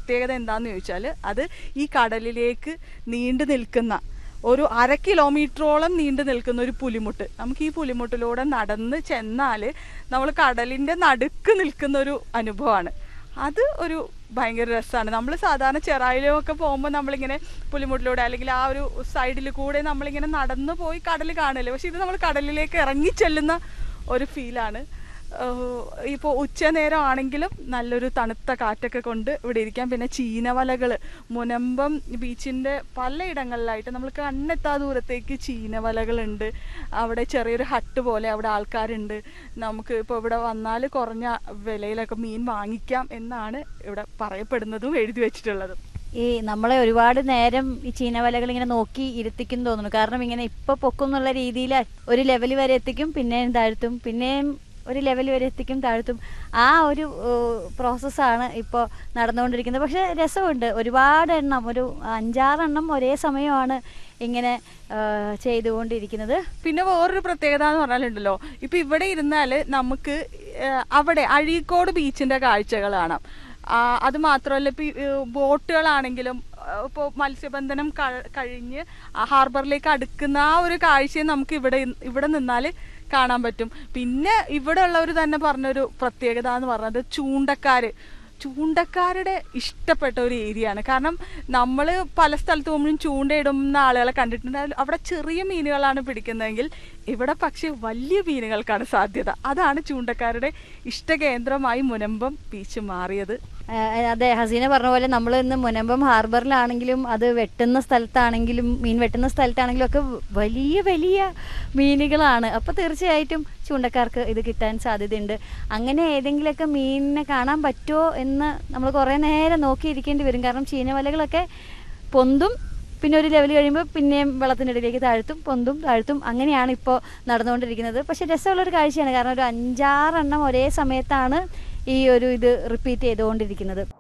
പ്രത്യേകത എന്താണെന്ന് ചോദിച്ചാൽ അത് ഈ കടലിലേക്ക് നീണ്ടു നിൽക്കുന്ന ഒരു അര കിലോമീറ്ററോളം നീണ്ടു നിൽക്കുന്ന ഒരു പുലിമുട്ട് നമുക്ക് ഈ പുലിമുട്ടിലൂടെ നടന്ന് ചെന്നാൽ നമ്മൾ കടലിൻ്റെ നടുക്ക് നിൽക്കുന്ന ഒരു അനുഭവമാണ് അത് ഒരു ഭയങ്കര രസമാണ് നമ്മൾ സാധാരണ ചെറായിലൊക്കെ പോകുമ്പോൾ നമ്മളിങ്ങനെ പുലിമുട്ടിലൂടെ അല്ലെങ്കിൽ ആ ഒരു സൈഡിൽ കൂടെ നമ്മളിങ്ങനെ നടന്നു പോയി കടൽ കാണില്ലേ പക്ഷെ ഇത് നമ്മൾ കടലിലേക്ക് ഇറങ്ങി ചെല്ലുന്ന ഒരു ഫീലാണ് ഇപ്പോൾ ഉച്ചനേരം ആണെങ്കിലും നല്ലൊരു തണുത്ത കാറ്റൊക്കെ കൊണ്ട് ഇവിടെ ഇരിക്കാം പിന്നെ ചീനവലകൾ മുനമ്പം ബീച്ചിൻ്റെ പലയിടങ്ങളിലായിട്ട് നമ്മൾ കണ്ണെത്താ ദൂരത്തേക്ക് ചീനവലകളുണ്ട് അവിടെ ചെറിയൊരു ഹട്ട് പോലെ അവിടെ ആൾക്കാരുണ്ട് നമുക്ക് ഇപ്പോൾ ഇവിടെ വന്നാൽ കുറഞ്ഞ വിലയിലൊക്കെ മീൻ വാങ്ങിക്കാം എന്നാണ് ഇവിടെ പറയപ്പെടുന്നതും എഴുതി വെച്ചിട്ടുള്ളതും ഈ നമ്മളെ ഒരുപാട് നേരം ഈ ചീനവലകൾ ഇങ്ങനെ നോക്കി ഇരുത്തിക്കും തോന്നുന്നു കാരണം ഇങ്ങനെ ഇപ്പൊ പൊക്കും എന്നുള്ള രീതിയിൽ ഒരു ലെവൽ വരെ എത്തിക്കും പിന്നെയും താഴ്ത്തും പിന്നെയും ഒരു ലെവൽ വരെ എത്തിക്കും താഴ്ത്തും ആ ഒരു പ്രോസസ്സാണ് ഇപ്പോൾ നടന്നുകൊണ്ടിരിക്കുന്നത് പക്ഷെ രസമുണ്ട് ഒരുപാട് എണ്ണം ഒരു അഞ്ചാറെണ്ണം ഒരേ സമയമാണ് ഇങ്ങനെ ആ, ചെയ്തുകൊണ്ടിരിക്കുന്നത് പിന്നെ വേറൊരു പ്രത്യേകത എന്ന് പറഞ്ഞാലുണ്ടല്ലോ ഇപ്പൊ ഇവിടെ ഇരുന്നാൽ നമുക്ക് ഏഹ്, അവിടെ അഴീക്കോട് ബീച്ചിന്റെ കാഴ്ചകൾ കാണാം ആ, അത് മാത്രമല്ല ഇപ്പൊ ഈ, ഏഹ്, ബോട്ടുകളാണെങ്കിലും ഏഹ്, ഇപ്പോൾ മത്സ്യബന്ധനം ക- കഴിഞ്ഞ് ആ ഹാർബറിലേക്ക് അടുക്കുന്ന ആ ഒരു കാഴ്ചയും നമുക്ക് ഇവിടെ ഇ- ഇവിടെ നിന്നാൽ കാണാൻ പറ്റും പിന്നെ ഇവിടെ ഉള്ളവർ തന്നെ പറഞ്ഞൊരു പ്രത്യേകത എന്ന് പറഞ്ഞത് ചൂണ്ടക്കാര് ചൂണ്ടക്കാരുടെ ഇഷ്ടപ്പെട്ട ഒരു ഏരിയ ആണ് കാരണം നമ്മൾ പല സ്ഥലത്ത് പോകുമ്പോഴും ചൂണ്ടയിടുന്ന ആളുകളെ കണ്ടിട്ടുണ്ട് അതിൽ അവിടെ ചെറിയ മീനുകളാണ് പിടിക്കുന്നതെങ്കിൽ ഇവിടെ പക്ഷേ വലിയ മീനുകൾക്കാണ് സാധ്യത അതാണ് ചൂണ്ടക്കാരുടെ ഇഷ്ടകേന്ദ്രമായി മുനമ്പം ബീച്ച് മാറിയത് ആ, അതെ ഹസീന പറഞ്ഞ പോലെ നമ്മൾ ഇന്ന് മുനമ്പം ഹാർബറിലാണെങ്കിലും അത് വെട്ടുന്ന സ്ഥലത്താണെങ്കിലും മീൻ വെട്ടുന്ന സ്ഥലത്താണെങ്കിലും ഒക്കെ വലിയ വലിയ മീനുകളാണ് അപ്പോൾ തീർച്ചയായിട്ടും ചൂണ്ടക്കാർക്ക് ഇത് കിട്ടാൻ സാധ്യതയുണ്ട് അങ്ങനെ ഏതെങ്കിലുമൊക്കെ മീനിനെ കാണാൻ പറ്റുമോ എന്ന് നമ്മൾ കുറേ നേരം നോക്കിയിരിക്കേണ്ടി വരും കാരണം ചീനവലകളൊക്കെ പൊന്തും പിന്നെ ഒരു ലെവൽ കഴിയുമ്പോൾ പിന്നെയും വെള്ളത്തിനിടയിലേക്ക് താഴ്ത്തും പൊന്തും താഴ്ത്തും അങ്ങനെയാണ് ഇപ്പോൾ നടന്നുകൊണ്ടിരിക്കുന്നത് പക്ഷെ രസമുള്ളൊരു കാഴ്ചയാണ് കാരണം ഒരു അഞ്ചാറെണ്ണം ഒരേ സമയത്താണ് ഈ ഒരു ഇത് റിപ്പീറ്റ് ചെയ്തുകൊണ്ടിരിക്കുന്നത്